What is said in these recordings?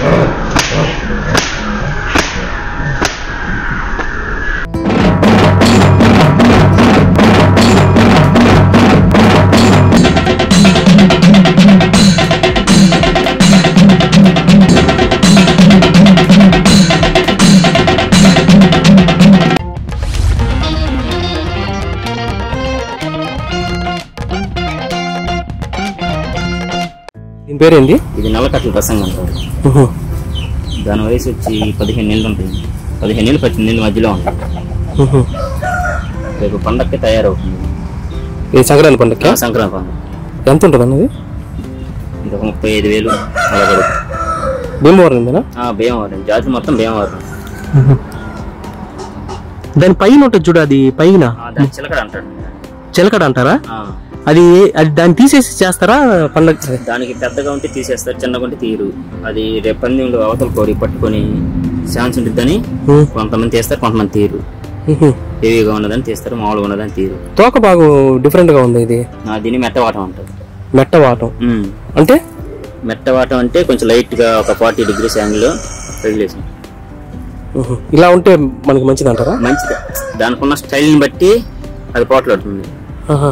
దీని పేరేంటి ఇది నల్లకట్ల ప్రసంగం అంటారు ఉహు. దాని వయసు వచ్చి పదిహేను నెలలు ఉంటుంది పదిహేను నెలలు పద్దెనిమిది నెలల మధ్యలో ఉంటుంది ఉహు. రేపు పండక్కి తయారవుతుంది ఇది సంక్రాంతి పండుగ ఆ సంక్రాంతి పండుగ ఎంత ఉంటుంది అన్నది ఇది ఒక ముప్పై ఐదు వేలు అలా పడుతుంది భీమవరం ఉందేనా ఆ, భీమవరం జాతి మొత్తం భీమవరం దాని పైన ఉంటుంది చూడు అది పైన ఆ, దాన్ని చిలకడ అంటాడు చిలకడ అంటారా ఆ, అది అది దాన్ని తీసేసి చేస్తారా పండగ దానికి పెద్దగా ఉంటే తీసేస్తారు చిన్నగా ఉంటే తీరు అది రేపు పందెంలో అవతల కోరి పట్టుకొని ఛాన్స్ ఉంటుందని ఉహు. కొంతమంది తీస్తారు కొంతమంది తీరు ఉహు. హెవీగా ఉన్నదని తీస్తారు మామూలుగా ఉన్నదని తీరు తోక బాగు డిఫరెంట్ గా ఉంది ఇది ఆ, దీన్ని మెట్టవాటం అంటారు మెట్ట వాటం ఉమ్. అంటే మెట్టవాటం అంటే కొంచెం లైట్ గా ఒక ఫార్టీ డిగ్రీస్ యాంగిల్ రెగ్యులేషన్ ఉహు. ఇలా ఉంటే మనకి మంచిది అంటారా మంచిది దానికి ఉన్న స్టైల్ని బట్టి అది పోట్లాడుతుంది ఆహా.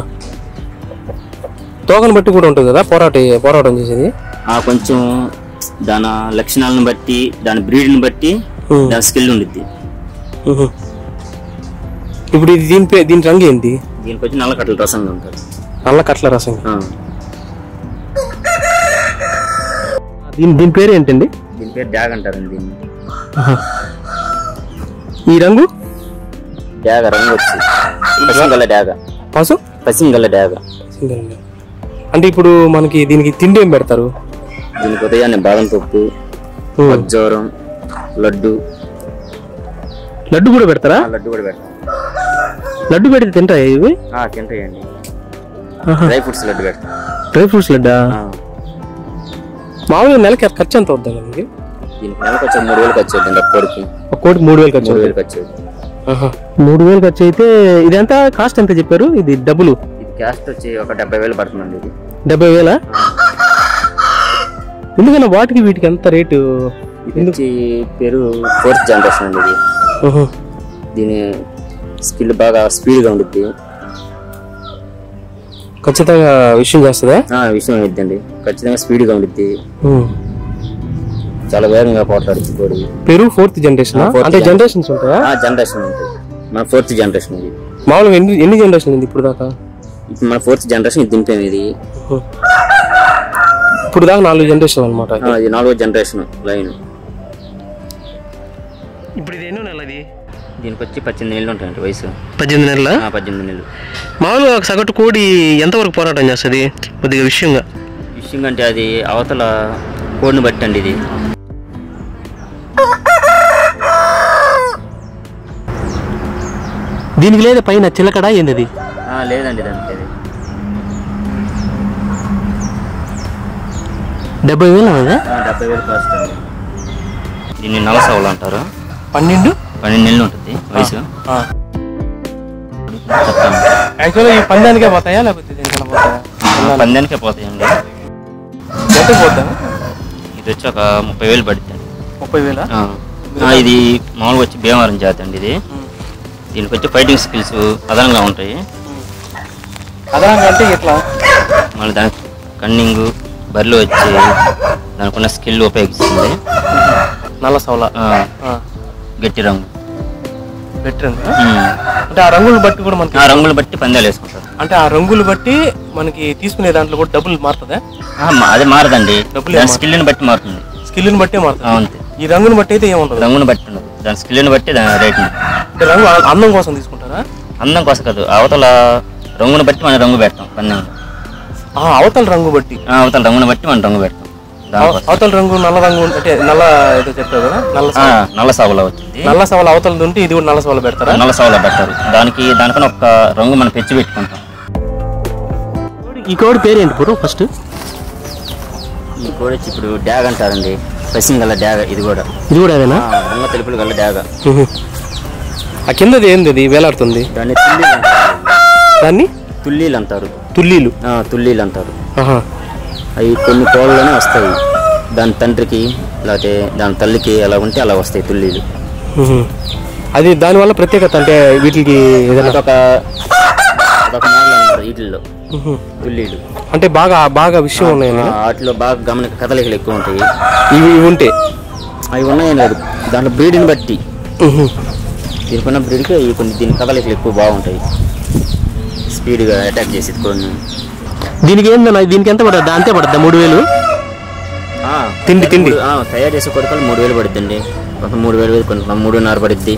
తోకను బట్టి కూడా ఉంటుంది కదా పోరాట పోరాటం చేసేది ఆ కొంచెం దాని లక్షణాలను బట్టి దాని బ్రీడ్ని బట్టి ఉమ్. దాని స్కిల్ ఉండిద్ది ఉహు. ఇప్పుడు ఇది దీని పే దీని రంగు ఏంటి దీనికి వచ్చి నల్ల కట్టల రసంగా ఉంటుంది నల్ల కట్ల రసం ఆ. దీని దీని పేరు ఏంటండి దీని పేరు డ్యాగ్ అంటారండి దీన్ని ఆహా. ఈ రంగు డ్యాగ రంగు వచ్చి పసింగల్ల డ్యాగ పసు పసింగల్ల డ్యాగ అంటే ఇప్పుడు మనకి దీనికి తిండి ఏం పెడతారు దీనికి ఉదయాన్నే బాదం పప్పు ఉమ్. ఖర్జూరం లడ్డు లడ్డు కూడా పెడతారా ఆ, లడ్డు కూడా పెడతాం లడ్డు పెడితే తింటాయి ఇవి ఆ, తింటాయండి ఆహా. డ్రై ఫ్రూట్స్ లడ్డు పెడతాం డ్రై ఫ్రూట్స్ లడ్డా ఆ. మామూలుగా నెలకి ఖర్చు ఎంత అవుతుంది మనకి దీనికి నెలకు వచ్చి మూడు వేలు ఖర్చు అవుతుంది ఒక కోడికి ఒక కోటి మూడు వేలు ఖర్చు మూడు అవుతుంది వేలు ఖర్చు అవుతుంది ఆహా. మూడు వేలు ఖర్చు అయితే ఇది ఎంత కాస్ట్ ఎంత చెప్పారు ఇది డబ్బులు ఇది క్యాస్ట్ వచ్చి ఒక డెబ్బై వేలు పడుతుందండి ఇది డెబ్బై వేల ఎందుకన్నా వాటికి వీటికి ఎంత రేటు ఇది వచ్చి పేరు ఫోర్త్ జనరేషన్ అండి ఇది ఆహా. దీని స్కిల్ బాగా స్పీడ్గా ఉండిద్ది ఖచ్చితంగా విషయం చేస్తుందా ఆ, విషయం అయిద్దండి ఖచ్చితంగా స్పీడ్గా ఉండిద్ది ఉమ్. చాలా వేగంగా పోట్లాడుద్ది కోడి పెరుగు ఫోర్త్ జనరేషన్ ఆ, fourth అంటే జనరేషన్స్ ఉంటాయా ఆ జనరేషన్ ఉంటుంది మన ఫోర్త్ జనరేషన్ ఇది మామూలుగా ఎన్ని ఎన్ని జనరేషన్ ఉంది ఇప్పుడు దాకా ఇప్పుడు మన ఫోర్త్ జనరేషన్ ఇది దింపాం ఇది ఉహు. ఇప్పుడు దాకా నాలుగు జనరేషన్ అనమాట ఆ, ఇది నాలుగో జనరేషన్ లైన్ ఇప్పుడు ఇది ఎన్నో నెలది దీనికి వచ్చి పద్దెనిమిది నెలలు ఉంటాయండి వయసు పద్దెనిమిది నెలల ఆ, పద్దెనిమిది నెలలు మామూలుగా ఒక సగటు కోడి ఎంతవరకు పోరాటం చేస్తుంది కొద్దిగా విషయంగా ఫిషింగ్ అంటే అది అవతల కోడిని బట్టి అండి ఇది దీనికి లేదా పైన చిలకడ ఏంది ఆ, లేదండి దానికి అది డెబ్బై వేలు అన్నదా ఆ, డెబ్బై వేలు కాస్ట్ అండి దీన్ని నవసవులు అంటారు పన్నెండు పన్నెండు నెలలు ఉంటుంది వయసు చెప్తాను యాక్చువల్గా ఈ పందానికే పోతాయా లేకపోతే దేనికైనా పోతాయా ఆ, పందానికే పోతాయండి ఎంత పోతా ఇది వచ్చి ఒక ముప్పై వేలు పడుతుంది ముప్పై వేల ఆ. ఆ, ఇది మామూలుగా వచ్చి భీమవరం జాతి అండి ఇది దీనికి వచ్చి ఫైటింగ్ స్కిల్స్ అదనంగా ఉంటాయి అదనంగా అంటే ఇట్లా మళ్ళీ దానికి కన్నింగ్ బరిలో వచ్చి దానికి ఉన్న స్కిల్ ఉపయోగిస్తుంది నల్ల సౌల ఆ, గట్టి రంగు బెటర్ ఉమ్. అంటే ఆ రంగులు బట్టి కూడా మనకి ఆ రంగులు బట్టి పందాలు వేసుకుంటారు అంటే ఆ రంగులు బట్టి మనకి తీసుకునే దాంట్లో కూడా డబ్బులు మారుతుందా ఆ, మా- అది మారదండి డబ్బులు దాని స్కిల్ని బట్టి మారుతుంది స్కిల్ని బట్టే మారుతుంది ఆ, అంతే ఈ రంగుని బట్టి అయితే ఏముండదు రంగుని బట్టి ఉండదు దాని స్కిల్ని బట్టి దాని రేట్ ఉంటుంది. అంటే రంగు ఆ- అందం కోసం తీసుకుంటారా అందం కోసం కాదు అవతల రంగుని బట్టి మనం రంగు పెడతాం పందెంలో ఆ, అవతల రంగు బట్టి ఆ, అవతల రంగుని బట్టి మనం రంగు పెడతాం దానికోసం అవతల రంగు నల్ల రంగు అంటే నల్ల ఏదో చెప్పారు కదా నల్ల ఆ, సవల. నల్ల సాగులో వచ్చింది నల్ల సవల అవతల ఉంటే ఇది కూడా నల్ల సవల పెడతారా నల్ల సాగులో పెడతారు దానికి దానికన్నా ఒక రంగు మనం పెంచి పెట్టుకుంటాం ఈ కోడి పేరు ఏంటి పూర్వం ఫస్ట్ ఈ కోడి వచ్చి ఇప్పుడు డ్యాగ్ అంటారండి పసింగ్ గల డ్యాగ ఇది కూడా ఇది కూడా అదేనా ఆ, రంగు తెలుపులు గల డ్యాగ ఆ కిందది ఏంది అది వేలాడుతుంది దాన్ని తుల్లీలు అంటారు దాన్ని తుల్లీలు అంటారు తుల్లీలు ఆ, తుల్లీలు అంటారు ఆహా అవి కొన్ని కోళ్ళలోనే వస్తాయి దాని తండ్రికి లేకపోతే దాని తల్లికి ఎలా ఉంటే అలా వస్తాయి తుల్లీలు మ్మ్. అది దానివల్ల ప్రత్యేకత అంటే వీటికి ఏదైనా అదొక అదొక మోడల్ అనమాట వీటిల్లో మ్మ్. తుల్లీలు అంటే బాగా బాగా విషయం ఉన్నాయని ఆ, వాటిలో బాగా గమనిక కదలికలు ఎక్కువ ఉంటాయి ఇవి ఇవి ఉంటే అవి ఉన్నాయని లేదు దాంట్లో బ్రీడ్ని బట్టి మ్మ్. దీనికి ఉన్న బ్రీడ్కి అవి కొన్ని దీని కదలికలు ఎక్కువ బాగుంటాయి స్పీడ్గా అటాక్ చేసేది కొన్ని దీనికి ఏందన్నా దీనికి ఎంత పడుతుంది అంతే పడుతుందా మూడు వేలు ఆ, తిండి తిండి మూడు- ఆ, తయారు చేసే కొడుకలు మూడు వేలు పడుద్దండి ఒక మూడు వేలు వేలు కొంత మూడున్నర పడుద్ది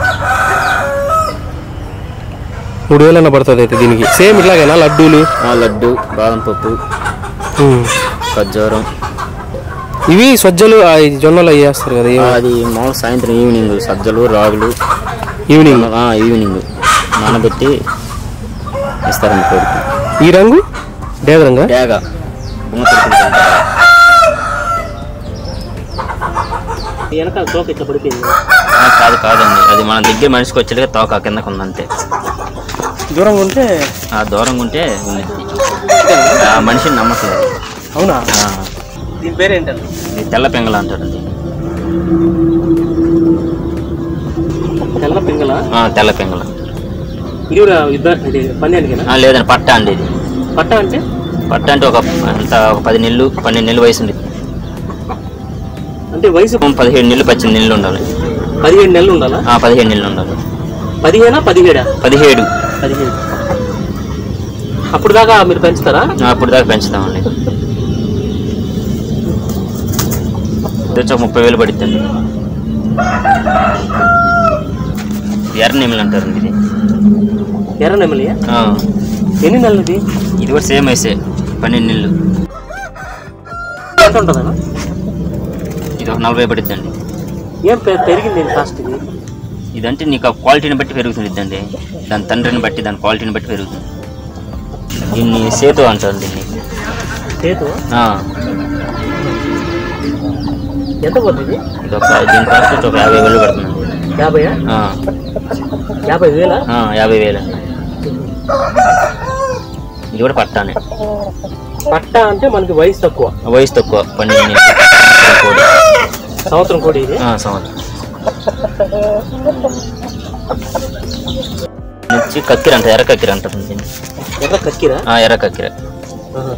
మూడు వేలన్నా పడుతుంది అయితే దీనికి సేమ్ ఇట్లాగేనా లడ్డూలు ఆ, లడ్డు బాదం పప్పు మ్మ్. ఖర్జూరం ఇవి సజ్జలు ఆ, ఈ జొన్నలు అవి వేస్తారు కదా ఆ, ఏం- అది మామూలు సాయంత్రం ఈవినింగ్ సజ్జలు రాగులు ఈవినింగ్ ఆ, ఈవినింగ్ నానబెట్టి ఇస్తారండి కొడుకు ఈ రంగు డేగ రంగా డేగ బొమ్మ తిరుగుతుంది వెనకాల తోక ఇట్లా పడిపోయింది ఆ, కాదు కాదండి అది మన దగ్గర మనిషికి వచ్చేట్టుగా తోక కిందకు ఉందంతే దూరంగా ఉంటే ఆ దూరంగా ఉంటే ఉండిద్ది ఆ మనిషిని నమ్మట్లేదు అవునా ఆ, దీని పేరేంటండి ఇది తెల్ల పెంగళ అంటారండి తెల్ల పింగళ ఆ, తెల్ల పెంగళ ఇది కూడా యుద్ధ ఇది పందానికేనా ఆ, లేదండి పట్ట అండి ఇది పట్ట అంటే పట్ట అంటే ఒక అంత ఒక పది నెలలు పన్నెండు నెలలు వయసు ఉంది అంటే వయసు పదిహేడు నెలలు పద్దెనిమిది నెలలు ఉండాలి పదిహేడు నెలలు ఉండాలా ఆ, పదిహేడు నెలలు ఉండాలి పదిహేనా పదిహేడా పదిహేడు పదిహేడు అప్పుడు దాకా మీరు పెంచుతారా ఆ, అప్పుడు దాకా పెంచుతామండి ఇది వచ్చి ఒక ముప్పై వేలు పడుతుంది ఎర్ర నెమలు అంటారండి ఇది ఎర్ర నెమలియా ఆ, ఎన్ని నెలలు ఇది ఇది కూడా సేమ్ వయసే పన్నెండు నెలలు ఎంత ఉంటుందన్నా ఇది ఒక నలభై పడుతుందండి ఏం పె- పెరిగింది దీని కాస్ట్ ఇది ఇదంటే నీకు ఆ క్వాలిటీని బట్టి పెరుగుతుందండి దాని తండ్రిని బట్టి దాని క్వాలిటీని బట్టి పెరుగుతుంది దీన్ని సేతు అంటారు దీన్ని చేతు ఆ, ఎంత పోతుంది ఇది ఒక దీని కాస్ట్ వచ్చి ఒక యాభై వేలు పడుతుందండి యాభై ఆ, యాభై వేల ఆ, యాభై వేలు ఇది కూడా పట్టానే పట్ట అంటే మనకి వయసు తక్కువ వయసు తక్కువ పన్నెండు నెలలు సంవత్సరం కోడి. సంవత్సరం కూడా ఇది ఆ, సంవత్సరం నుంచి కక్కిర అంట ఎర్ర కక్కిర అంటారు దీన్ని ఎర్ర కక్కిరా ఆ, ఎర్ర కక్కిర ఆహా.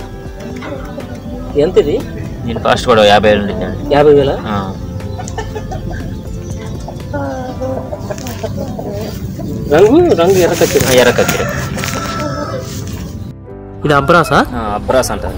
ఎంత ఇది దీని కాస్ట్ కూడా యాభై వేలు ఉండిద్దండి యాభై వేల ఆ, రంగు రంగు ఎర్ర కక్కిర ఆ, ఎర్ర కక్కిర ఇది అబ్రాసా ఆ, అబ్రాస్ అంటారు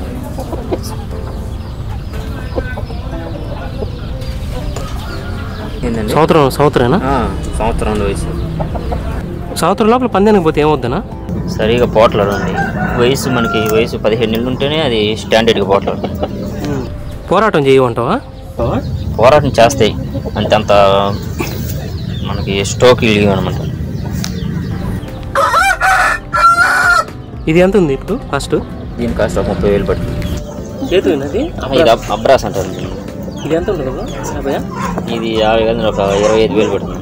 ఏంటండి సంవత్సరం సంవత్సరమేనా ఆ, సంవత్సరం వయసు సంవత్సరం లోపల పందానికి పోతే ఏమవుద్దనా సరిగా పోట్లాడండి వయసు మనకి వయసు పదిహేడు నెలలు ఉంటేనే అది స్టాండర్డ్గా పోట్లాడు పోరాటం చేయమంటావా పోరాటం చేస్తాయి అంటే అంత మనకి స్టోక్ ఇల్లు అనమాట ఇది ఎంత ఉంది ఇప్పుడు ఫస్ట్ దీని కాస్ట్ ఒక ముప్పై వేలు పడుతుంది చేతు ఇది ఇది అబ్- అబ్రాస్ అంటారు దీన్ని. ఇది ఎంత ఉంటుంది యాభై ఇది యాభై వేలు ఒక ఇరవై ఐదు వేలు పడుతుంది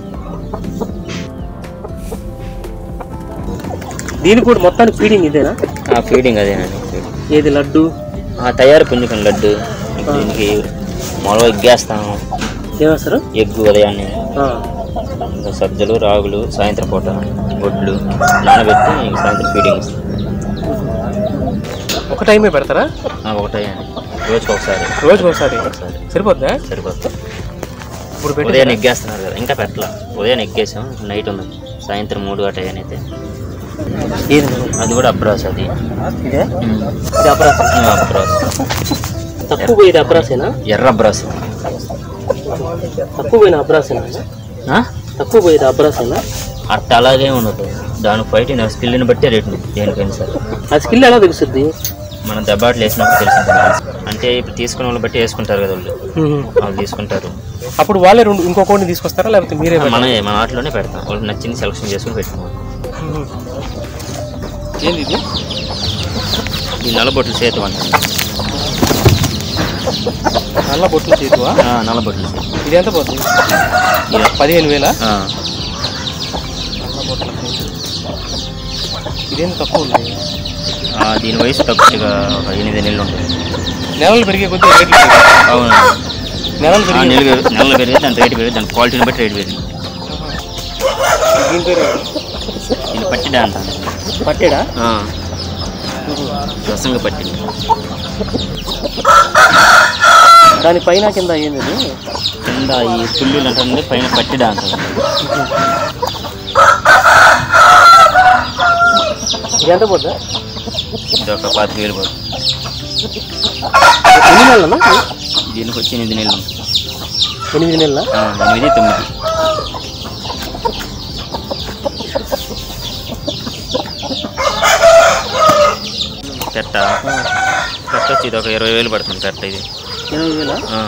దీనికి కూడా మొత్తానికి ఫీడింగ్ ఇదేనా ఆ ఫీడింగ్ అదేనండి feeding. ఏది లడ్డు ఆ తయారు పుంజుకుని లడ్డు దీనికి మామూలుగా ఎగ్గేస్తాము ఏమేస్తారు ఎగ్గు ఉదయాన్నే ఇంకా సజ్జలు రాగులు సాయంత్రం పూట గొడ్లు నానబెట్టి ఇంక సాయంత్రం ఫీడింగ్ ఇస్తాం ఒక టైమే పెడతారా ఆ, ఒకటే రోజుకి ఒకసారి రోజుకి ఒకసారి ఒకసారి సరిపోద్దా సరిపోతుంది ఇప్పుడు పెట్టి ఉదయం ఎగ్గేస్తున్నారు కదా ఇంకా పెట్టలా ఉదయం ఎగ్గేసాం నైట్ ఉంది సాయంత్రం మూడు గంట అయితే ఏది అది కూడా అబ్రాస్ అది ఇదే ఉమ్. ఇది అబ్రాస్ ఆ, అబ్రాస్ తక్కువ పోయేది అబ్రాసేనా ఎర్ర అబ్రాస్ తక్కువ పోయిన అబ్రాసేనా ఆ? తక్కువ పోయేది అబ్రాసేనా అట్ట అలాగే ఉండదు దాని ఫైటింగ్ స్కిల్ని బట్టి రేట్ ఉంది దేనికైనా సరే ఆ స్కిల్ ఎలా తెలుస్తుంది మనం దెబ్బాట్లు వేసినప్పుడు తెలిసింది అంటే ఇప్పుడు తీసుకునే వాళ్ళని బట్టి వేసుకుంటారు కదా వాళ్ళు వాళ్ళు తీసుకుంటారు అప్పుడు వాళ్ళే రెండు ఇంకో కోడిని తీసుకొస్తారా లేకపోతే మీరే మన మన ఆటలోనే పెడతాం వాళ్ళకి నచ్చింది సెలక్షన్ చేసుకుని పెడతాం ఏంది ఇది ఈ నల్లబొట్లు సేతు అంట నల్ల బొట్లు చేతువా నల్లబొట్లు సేతు ఇది ఎంత పోతుంది ఇది- పదిహేను వేల ఆ, ఇదేం తక్కువ ఉంది ఆ, దీని వయసు తక్కువగా ఒక ఎనిమిది నెలలు ఉంటుంది నెలలు పెరిగే కొద్దీ రేట్లు పెరుగుతాయి. అవును నెలలు ఆ, పెరిగే నెలలు పెరిగి- నెలలు పెరిగి దాని రేటు పెరిగి దాని క్వాలిటీని బట్టి రేటు పెరిగింది దీని పేరు దీన్ని పట్టిడా అంటాను పట్టేడా రసంగా పట్టింది దాని పైన కింద ఏంది ఇది? కింద ఈ పుల్లులు అంటుంది పైన పట్టిడా అంటారు ఇది ఎంత పోద్దా ఇది ఒక పాతిక వేలు పోతుంది ఎన్ని నెలలన్నా దీనికి వచ్చి ఎనిమిది నెలలు ఉంటుంది ఎనిమిది నెలల ఆ, ఎనిమిది తొమ్మిది కట్ట కట్ట వచ్చి ఇది ఒక ఇరవై వేలు పడుతుంది కట్ట ఇది ఇరవై వేల ఆ.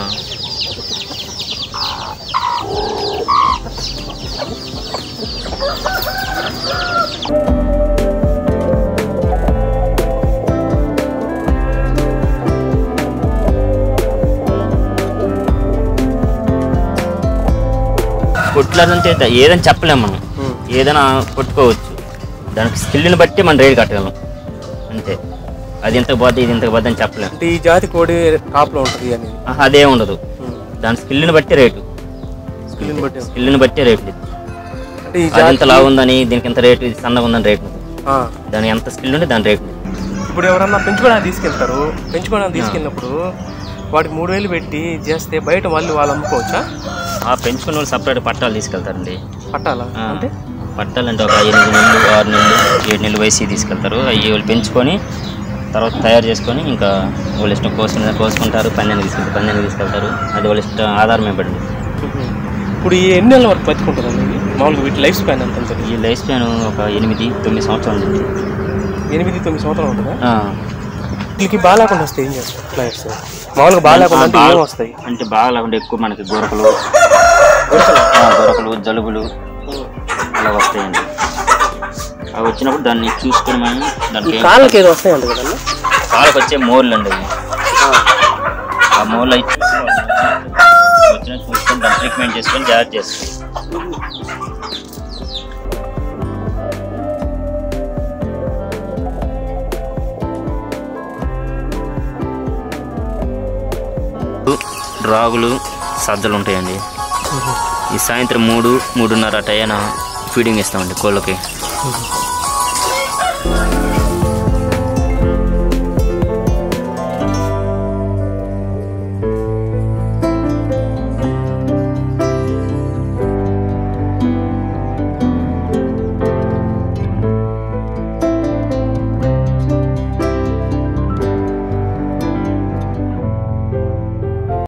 కొట్లాడంటే ద- ఏదని చెప్పలేము మనం ఏదైనా కొట్టుకోవచ్చు దానికి స్కిల్ని బట్టి మనం రేట్ కట్టగలం అంతే అది ఇంత పోతే ఇది ఇంత పోతే అని చెప్పలేము అంటే ఈ జాతి కోడి టాప్లో ఉంటుంది అని ఆహా, అదే ఉండదు దాని స్కిల్ని బట్టి రేటు స్కిల్ని బట్టి స్కిల్ని బట్టి రేటు ఇది. అంటే ఈ అది ఇంత లావు ఉందని దీనికి ఇంత రేటు ఇది సన్నగా ఉందని రేటు ఉంది. ఆ, దాని ఎంత స్కిల్ ఉంటే దాని రేటు ఉంది. ఇప్పుడు ఎవరన్నా పెంచుకోవడానికి తీసుకెళ్తారు పెంచుకోవడానికి తీసుకెళ్ళినప్పుడు వాటికి మూడు వేలు పెట్టి చేస్తే బయట మళ్ళీ వాళ్ళు అమ్ముకోవచ్చా ఆ పెంచుకున్న వాళ్ళు సపరేట్ పట్టాలు తీసుకెళ్తారండి పట్టాలా ఆ, అంటే పట్టాలంటే ఒక ఎనిమిది నెలలు ఆరు నెలలు ఏడు నెలలు వయసు తీసుకెళ్తారు అవి వాళ్ళు పెంచుకొని తర్వాత తయారు చేసుకొని ఇంకా వాళ్ళ ఇష్టం కోసుకుని కోసుకుంటారు పందెనికి తీసుకెళ్తారు పందెనికి తీసుకెళ్తారు అది వాళ్ళ ఇష్టం ఆధారమే పడింది ఇప్పుడు ఈ ఎన్ని నెలల వరకు బతుకుంటుందండి ఇది మామూలుగా వీటి లైఫ్ స్పాన్ ఎంత ఉంటుంది ఈ లైఫ్ స్పాన్ ఒక ఎనిమిది తొమ్మిది సంవత్సరాలు ఉంటుంది ఎనిమిది తొమ్మిది సంవత్సరాలు ఉంటుందా ఆ, వీటికి బాగా లేకుండా వస్తే ఏం చేస్తారు ఎట్లా చేస్తారు మామూలుగా బాగా లేకుండా అంటే ఏం వస్తాయి అంటే బాగా లేకుండా ఎక్కువ మనకి గొరకలు ఆ, గొరకలు జలుబులు అలా వస్తాయండి అవి వచ్చినప్పుడు దాన్ని చూసుకొని మనం ఈ దానికి ఏం- కాళ్ళకి ఏదో వస్తాయంట కదన్నా కాళ్ళకి వచ్చే మోర్లు అండి అవి ఆ మోర్లు అవి వచ్చిన చూసుకొని దాన్ని ట్రీట్మెంట్ చేసుకొని జాగ్రత్త చేసుకోవాలి రాగులు సజ్జలు ఉంటాయండి ఈ సాయంత్రం మూడు మూడున్నర టైన ఫీడింగ్ ఇస్తామండి కోళ్ళకి